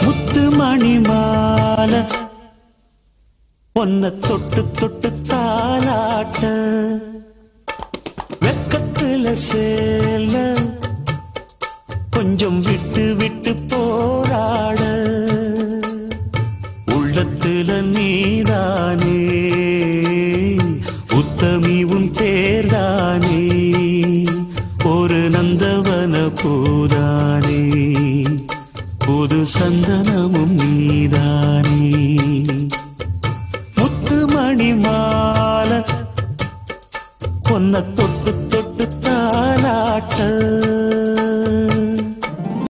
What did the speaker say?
முத்து மணி மாலை பொன்ன தொட்டு தொட்டு தாலாட்ட வெக்கத்துல சேல கொஞ்சம் விட்டு விட்டு போராட உள்ளத்துல நீதானே உத்தமி உன் பேர்